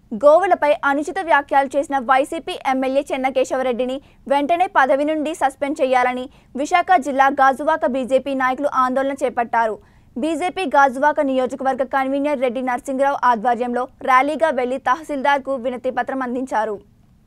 గోవులపై అనుచిత వ్యాఖ్యలు చేసిన వైసీపీ ఎమ్మెల్యే చెన్నకేశవరెడ్డిని వెంటనే పదవి నుండి సస్పెండ్ చేయాలని విశాఖ జిల్లా గాజువాక బీజేపీ నాయకులు ఆందోళన చేపట్టారు బీజేపీ గాజువాక నియోజకవర్గ కన్వీనర్ రెడ్డి నరసింహరావు ఆధ్వర్యంలో ర్యాలీగా వెళ్లి తహసీల్దార్కు వినతి పత్రం అందించారు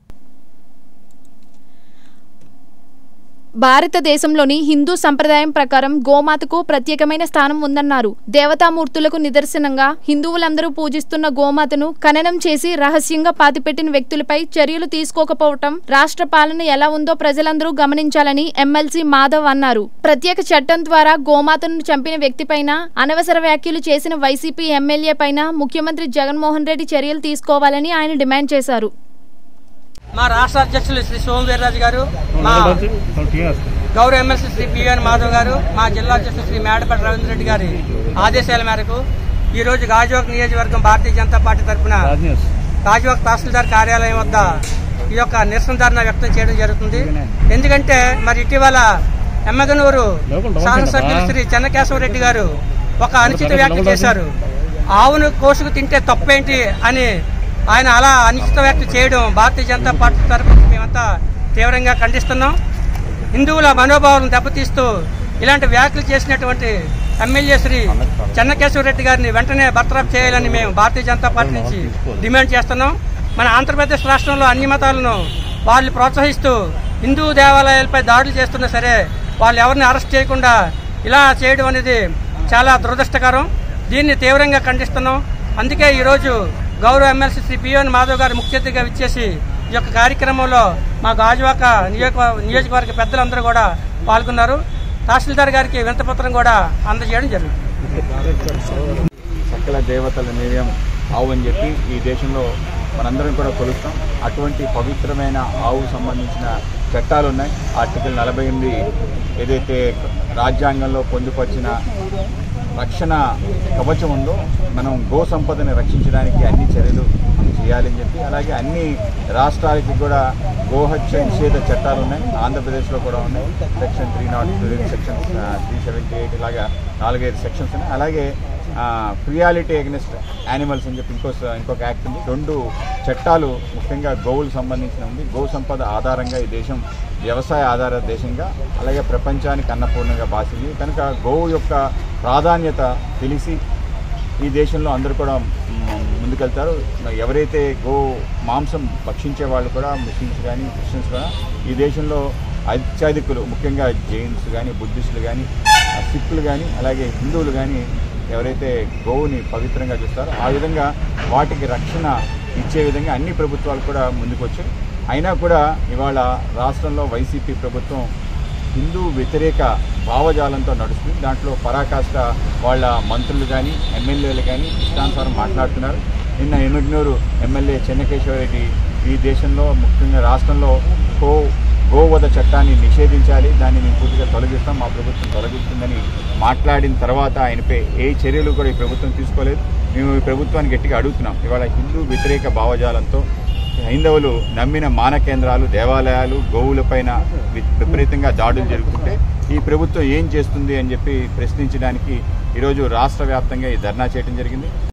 భారతదేశంలోని హిందూ సంప్రదాయం ప్రకారం గోమాతకు ప్రత్యేకమైన స్థానం ఉందన్నారు దేవతామూర్తులకు నిదర్శనంగా హిందువులందరూ పూజిస్తున్న గోమాతను ఖననం చేసి రహస్యంగా పాతిపెట్టిన వ్యక్తులపై చర్యలు తీసుకోకపోవటం రాష్ట్ర పాలన ఎలా ఉందో ప్రజలందరూ గమనించాలని ఎమ్మెల్సీ మాధవ్ అన్నారు ప్రత్యేక చట్టం ద్వారా గోమాతను చంపిన వ్యక్తిపైన అనవసర వ్యాఖ్యలు చేసిన వైసీపీ ఎమ్మెల్యే పైన ముఖ్యమంత్రి జగన్మోహన్ రెడ్డి చర్యలు తీసుకోవాలని ఆయన డిమాండ్ చేశారు మా రాష్ట్ర అధ్యక్షులు శ్రీ సోము వీర్రాజు గారు మా గౌరవ ఎమ్మెల్సీ శ్రీ పిఎన్ మాధవ్ గారు మా జిల్లా అధ్యక్షులు శ్రీ మేడపల్లి రవీంద్ర రెడ్డి గారి ఆదేశాల మేరకు ఈ రోజు గాజువాక నియోజకవర్గం భారతీయ జనతా పార్టీ తరఫున గాజువాక తహసీల్దార్ కార్యాలయం వద్ద ఈ యొక్క నిరసన ధర్నా వ్యక్తం చేయడం జరుగుతుంది ఎందుకంటే మరి ఇటీవల ఎమ్మగనూరు శాసనసభ్యులు శ్రీ చెన్నకేశవరెడ్డి గారు ఒక అనుచిత వ్యాఖ్య చేశారు ఆవును కోసుకు తింటే తప్పేంటి అని ఆయన అలా అనిశ్చిత వ్యాఖ్య చేయడం భారతీయ జనతా పార్టీ తరఫున మేమంతా తీవ్రంగా ఖండిస్తున్నాం హిందువుల మనోభావాలను దెబ్బతీస్తూ ఇలాంటి వ్యాఖ్యలు చేసినటువంటి ఎమ్మెల్యే శ్రీ చెన్నకేశ్వరరెడ్డి గారిని వెంటనే బర్తరఫ్ చేయాలని మేము భారతీయ జనతా పార్టీ నుంచి డిమాండ్ చేస్తున్నాం మన ఆంధ్రప్రదేశ్ రాష్ట్రంలో అన్ని మతాలను వాళ్ళు ప్రోత్సహిస్తూ హిందూ దేవాలయాలపై దాడులు చేస్తున్నా సరే వాళ్ళు ఎవరిని అరెస్ట్ చేయకుండా ఇలా చేయడం అనేది చాలా దురదృష్టకరం దీన్ని తీవ్రంగా ఖండిస్తున్నాం అందుకే ఈరోజు గౌరవ ఎమ్మెల్సీ శ్రీ పిఎన్ మాధవ్ గారు ముఖ్య అతిథిగా విచ్చేసి ఈ యొక్క కార్యక్రమంలో మా గాజువాక నియోజక నియోజకవర్గ పెద్దలందరూ కూడా పాల్గొన్నారు తహసీల్దార్ గారికి వింతపత్రం కూడా అందజేయడం జరిగింది సకల దేవతల నిలయం ఆవు అని చెప్పి ఈ దేశంలో మనందరం కూడా కొలుస్తాం అటువంటి పవిత్రమైన ఆవు సంబంధించిన చట్టాలు ఉన్నాయి ఆర్టికల్ నలభై ఎనిమిది ఏదైతే రాజ్యాంగంలో పొందుపరిచిన రక్షణ కవచం ఉందో మనం గో సంపదని రక్షించడానికి అన్ని చర్యలు మనం చేయాలని చెప్పి అలాగే అన్ని రాష్ట్రాలకి కూడా గోహత్య నిషేధ చట్టాలు ఉన్నాయి ఆంధ్రప్రదేశ్లో కూడా ఉన్నాయి section three not section three seventy eight ఇలాగా నాలుగైదు సెక్షన్స్ ఉన్నాయి అలాగే ప్రియాలిటీ అగెనిస్ట్ యానిమల్స్ అని చెప్పి ఇంకో ఇంకొక యాక్ట్ ఉంది రెండు చట్టాలు ముఖ్యంగా గోవులకు సంబంధించిన ఉంది గో సంపద ఆధారంగా ఈ దేశం వ్యవసాయ ఆధార దేశంగా అలాగే ప్రపంచానికి అన్నపూర్ణంగా భాషింది కనుక గోవు యొక్క ప్రాధాన్యత తెలిసి ఈ దేశంలో అందరూ కూడా మ్, ముందుకెళ్తారు మరి ఎవరైతే గో మాంసం భక్షించే వాళ్ళు కూడా ముస్లిమ్స్ కానీ క్రిస్టియన్స్ కూడా ఈ దేశంలో అత్యధికులు ముఖ్యంగా జైన్స్ కానీ బుద్ధిస్టులు కానీ సిక్కులు కానీ అలాగే హిందువులు కానీ ఎవరైతే గోవుని పవిత్రంగా చూస్తారో ఆ విధంగా వాటికి రక్షణ ఇచ్చే విధంగా అన్ని ప్రభుత్వాలు కూడా ముందుకు వచ్చాయి అయినా కూడా ఇవాళ రాష్ట్రంలో వైసీపీ ప్రభుత్వం హిందూ వ్యతిరేక భావజాలంతో నడుస్తుంది దాంట్లో పరాకాష్ట వాళ్ళ మంత్రులు కానీ ఎమ్మెల్యేలు కానీ ఇష్టానుసారం మాట్లాడుతున్నారు నిన్న ఎమ్మెగ్నూరు ఎమ్మెల్యే చెన్నకేశ్వరరెడ్డి ఈ దేశంలో ముఖ్యంగా రాష్ట్రంలో గో గోవధ చట్టాన్ని నిషేధించాలి దాన్ని మేము పూర్తిగా తొలగిస్తాం మా ప్రభుత్వం తొలగిస్తుందని మాట్లాడిన తర్వాత ఆయనపై ఏ చర్యలు కూడా ఈ ప్రభుత్వం తీసుకోలేదు మేము ఈ ప్రభుత్వాన్ని గట్టిగా అడుగుతున్నాం ఇవాళ హిందూ వ్యతిరేక భావజాలంతో హైందవులు నమ్మిన మాన కేంద్రాలు దేవాలయాలు గోవులపైన వి- విపరీతంగా దాడులు జరుగుతుంటే ఈ ప్రభుత్వం ఏం చేస్తుంది అని చెప్పి ప్రశ్నించడానికి ఈరోజు రాష్ట్ర వ్యాప్తంగా ఈ ధర్నా చేయడం జరిగింది